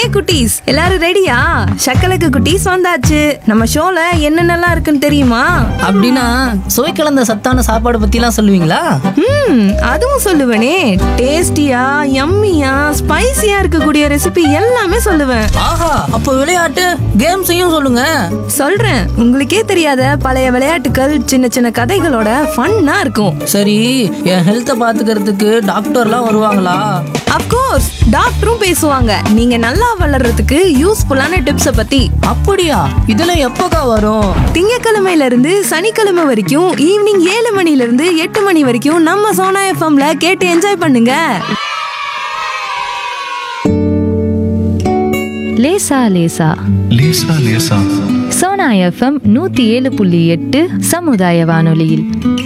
hi குட்டீஸ் எல்லாரும் ரெடியா சக்கலக்கு குட்டீஸ் வந்தாச்சு நம்ம ஷோல என்னென்னலாம் இருக்குன்னு தெரியுமா அப்படின்னா சுவை கலந்த சத்தான சாப்பாடு பத்திலாம் சொல்லுவீங்களா ம் அதுவும் சொல்லுவேனே டேஸ்டியா யம்மியா ஸ்பைசியா இருக்கக்கூடிய ரெசிபி எல்லாமே சொல்லுவேன் ஆஹா அப்போ விளையாட்டு கேம்ஸையும் சொல்லுங்க சொல்றேன் உங்களுக்கே தெரியாத பழைய விளையாட்டுகள் சின்ன சின்ன கதைகளோட ஃபன்னா இருக்கும் சரி என் ஹெல்த்தை பாத்துக்கிறதுக்கு டாக்டர்லாம் வருவாங்களா அப்கோர்ஸ் டாக்டரும் பேசுவாங்க நீங்க நல்லா வளர்றதுக்கு யூஸ்ஃபுல்லான டிப்ஸை பத்தி அப்படியா இதெல்லாம் எப்போக்கா வரும் திங்கக்கிழமையில இருந்து சனிக்கிழமை வரைக்கும் ஈவினிங் ஏழு மணில இருந்து எட்டு மணி வரைக்கும் நம்ம சோனா எஃப்எம்ல கேட்டு என்ஜாய் பண்ணுங்க லேசா லேசா லேசா லேசா சோனா எஃப்எம் நூத்தி ஏழு புள்ளி எட்டு சமுதாய வானொலியில்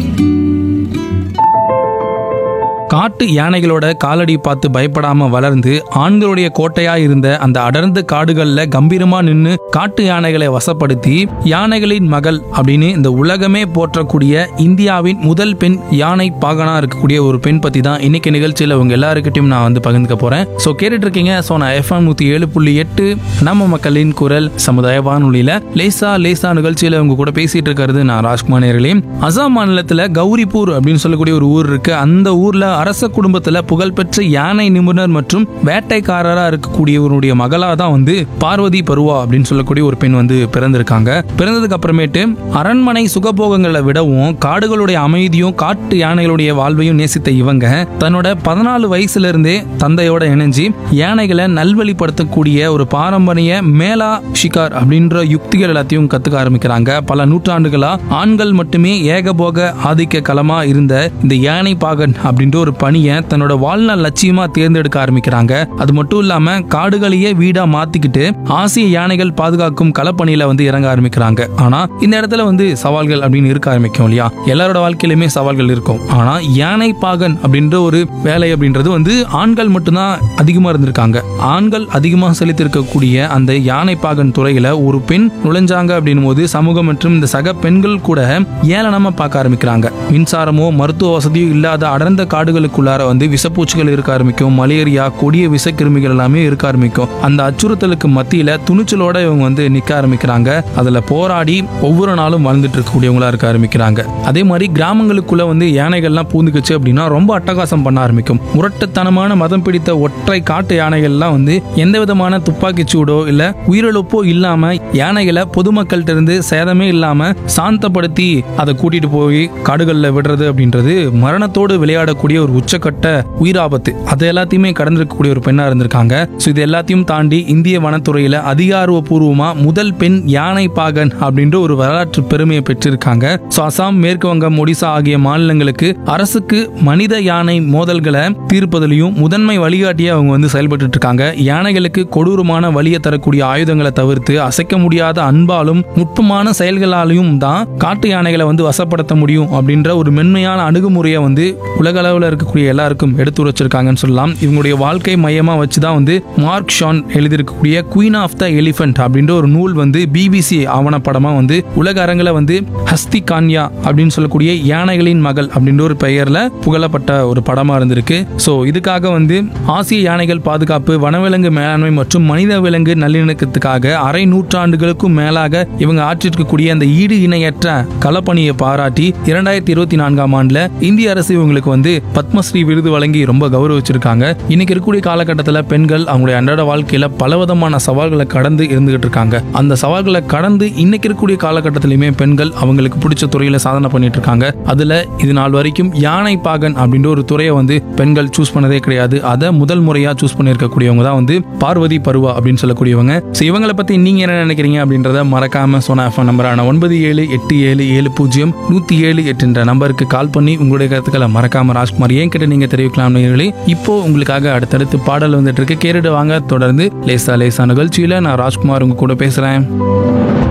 காட்டு யானைகளோட காலடி பார்த்து பயப்படாம வளர்ந்து ஆண்களுடைய கோட்டையா இருந்த அந்த அடர்ந்த காடுகள்ல கம்பீரமா நின்னு காட்டு யானைகளை வசப்படுத்தி யானைகளின் மகள் அப்படின்னு இந்த உலகமே போற்றக்கூடிய இந்தியாவின் முதல் பெண் யானை பாகனா இருக்கக்கூடிய ஒரு பெண் பத்தி தான் இன்னைக்கு நிகழ்ச்சியில உங்க எல்லாருக்கிட்டையும் நான் வந்து பகிர்ந்துக்க போறேன் ஸோ கேட்டுட்டு இருக்கீங்க ஸோ நான் எஃப்எம் நூத்தி ஏழு புள்ளி எட்டு நம்ம மக்களின் குரல் சமுதாய வானொலியில லேசா லேசா நிகழ்ச்சியில உங்க கூட பேசிட்டு இருக்கிறது நான் ராஜ்குமார் நேர்களே அசாம் மாநிலத்துல கௌரிப்பூர் அப்படின்னு சொல்லக்கூடிய ஒரு ஊர் இருக்கு அந்த ஊர்ல அரச குடும்பத்துல புகழ்பெற்ற யானை நிபுணர் மற்றும் வேட்டைக்காரரா இருக்கக்கூடியவருடைய மகளா தான் வந்து பார்வதி பருவா அப்படின்னு சொல்லக்கூடிய ஒரு பெண் வந்து பிறந்திருக்காங்க பிறந்ததுக்கு அப்புறமேட்டு அரண்மனை சுகபோகங்களை விடவும் காடுகளுடைய அமைதியும் காட்டு யானைகளுடைய வாழ்வையும் நேசித்த இவங்க தன்னோட பதினாலு வயசுல இருந்தே தந்தையோட இணைஞ்சு யானைகளை நல்வழிப்படுத்தக்கூடிய ஒரு பாரம்பரிய மேலா ஷிகார் அப்படின்ற யுக்திகள் எல்லாத்தையும் கத்துக்க ஆரம்பிக்கிறாங்க பல நூற்றாண்டுகளா ஆண்கள் மட்டுமே ஏகபோக ஆதிக்க களமா இருந்த இந்த யானை பாகன் அப்படின்ற ஒரு பணியை தன்னோட வாழ்நாள் லட்சியமா தேர்ந்தெடுக்க ஆரம்பிக்கிறாங்க அது மட்டும் இல்லாம காடுகளையே வீடா மாத்திக்கிட்டு ஆசிய யானைகள் பாதுகாக்கும் களப்பணியில வந்து இறங்க ஆரம்பிக்கிறாங்க ஆனா இந்த இடத்துல வந்து சவால்கள் அப்படின்னு இருக்க ஆரம்பிக்கும் இல்லையா எல்லாரோட வாழ்க்கையிலுமே சவால்கள் இருக்கும் ஆனா யானை பாகன் அப்படின்ற ஒரு வேலை அப்படின்றது வந்து ஆண்கள் மட்டும்தான் அதிகமா இருந்திருக்காங்க ஆண்கள் அதிகமா செலுத்திருக்கக்கூடிய அந்த யானை பாகன் துறையில ஒரு பெண் நுழைஞ்சாங்க அப்படின்னும் போது சமூகம் மற்றும் இந்த சக பெண்கள் கூட ஏளனமா பார்க்க ஆரம்பிக்கிறாங்க மின்சாரமோ மருத்துவ வசதியோ இல்லாத அடர்ந்த காடுகளுக்குள்ளார வந்து விஷப்பூச்சிகள் இருக்க ஆரம்பிக்கும் மலேரியா கொடிய விஷக்கிருமிகள் எல்லாமே இருக்க ஆரம்பிக்கும் அந்த அச்சுறுத்தலுக்கு மத்தியில துணிச்சலோட இவங்க வந்து நிக்க ஆரம்பிக்கிறாங்க அதுல போராடி ஒவ்வொரு நாளும் வாழ்ந்துட்டு இருக்கக்கூடியவங்களா இருக்க ஆரம்பிக்கிறாங்க அதே மாதிரி கிராமங்களுக்குள்ள வந்து யானைகள்லாம் பூந்துக்குச்சு அப்படின்னா ரொம்ப அட்டகாசம் பண்ண ஆரம்பிக்கும் முரட்டுத்தனமான மதம் பிடித்த ஒற்றை காட்டு யானைகள்லாம் வந்து எந்த விதமான துப்பாக்கி சூடோ இல்ல உயிரிழப்போ இல்லாம யானைகளை பொதுமக்கள்கிட்ட இருந்து சேதமே இல்லாம சாந்தப்படுத்தி அதை கூட்டிட்டு போய் காடுகள்ல விடுறது அப்படின்றது மரணத்தோடு விளையாடக்கூடிய ஒரு உச்சக்கட்ட உயிராபத்து அதை எல்லாத்தையுமே கடந்திருக்கக்கூடிய ஒரு பெண்ணா இருந்திருக்காங்க ஸோ இது எல்லாத்தையும் தாண்டி இந்திய வனத்துறையில அதிகாரப்பூர்வமா முதல் பெண் யானை பாகன் அப்படின்ற ஒரு வரலாற்று பெருமையை பெற்றிருக்காங்க ஸோ அசாம் மேற்கு வங்கம் ஒடிசா ஆகிய மாநிலங்களுக்கு அரசுக்கு மனித யானை மோதல்களை தீர்ப்பதிலையும் முதன்மை வழிகாட்டியா அவங்க வந்து செயல்பட்டு இருக்காங்க யானைகளுக்கு கொடூரமான வலியை தரக்கூடிய ஆயுதங்களை தவிர்த்து அசைக்க முடியாத அன்பாலும் நுட்பமான செயல்களாலையும் தான் காட்டு யானைகளை வந்து வசப்படுத்த முடியும் அப்படின்ற ஒரு மென்மையான அணுகுமுறையை வந்து உலக அளவில் இருக்கக்கூடிய எல்லாருக்கும் எடுத்து வச்சிருக்காங்கன்னு சொல்லலாம் இவங்களுடைய வாழ்க்கை மையமா வச்சு தான் வந்து மார்க் ஷான் எழுதியிருக்கக்கூடிய குயின் ஆஃப் த எலிஃபென்ட் அப்படின்ற ஒரு நூல் வந்து பிபிசி ஆவணப்படமா வந்து உலக அரங்கில் வந்து ஹஸ்தி கான்யா அப்படின்னு சொல்லக்கூடிய யானைகளின் மகள் அப்படின்ற ஒரு பெயர்ல புகழப்பட்ட ஒரு படமா இருந்திருக்கு ஸோ இதுக்காக வந்து ஆசிய யானைகள் பாதுகாப்பு வனவிலங்கு மேலாண்மை மற்றும் மனித விலங்கு நல்லிணக்கத்துக்காக அரை நூற்றாண்டுகளுக்கும் மேலாக இவங்க ஆற்றிருக்கக்கூடிய அந்த ஈடு இணையற்ற களப்பணியை பாராட்டி இரண்டாயிரத்தி இருபத்தி நான்காம் ஆண்டுல இந்திய அரசு இவங்களுக்கு வந்து பத்மஸ்ரீ விருது வழங்கி ரொம்ப கௌரவிச்சிருக்காங்க இன்னைக்கு இருக்கக்கூடிய காலகட்டத்தில் பெண்கள் அவங்களுடைய அன்றாட வாழ்க்கையில பலவிதமான சவால்களை கடந்து இருந்துகிட்டு இருக்காங்க அந்த சவால்களை கடந்து இன்னைக்கு இருக்கக்கூடிய காலகட்டத்திலுமே பெண்கள் அவங்களுக்கு பிடிச்ச துறையில சாதனை பண்ணிட்டு இருக்காங்க அதுல இது நாள் வரைக்கும் யானை பாகன் அப்படின்ற ஒரு துறையை வந்து பெண்கள் சூஸ் பண்ணதே கிடையாது அதை முதல் முறையா சூஸ் பண்ணியிருக்கக்கூடியவங்க தான் வந்து பார்வதி பருவா அப்படின்னு சொல்லக்கூடியவங்க ஸோ இவங்களை பத்தி நீங்க என்ன நினைக்கிறீங்க அப்படின்றத மறக்காம சோனா எஃப்எம் நம்பரான ஒன்பது ஏழு எட்டு ஏழு ஏழு பூஜ்ஜியம் நூத்தி ஏழு எட்டுன்ற நம்பருக்கு கால் பண்ணி உங்களுடைய கருத்துக்களை மறக்காம ராஜ்குமார் ஏன் கிட்ட நீங்க தெரிவிக்கலாம் நேயர்களே இப்போ உங்களுக்காக அடுத்தடுத்து பாடல் வந்துட்டு இருக்கு கேட்டுட்டு வாங்க தொடர்ந்து லேசா லேசா நிகழ்ச்சியில நான் ராஜ்குமார் உங்க கூட பேசுறேன்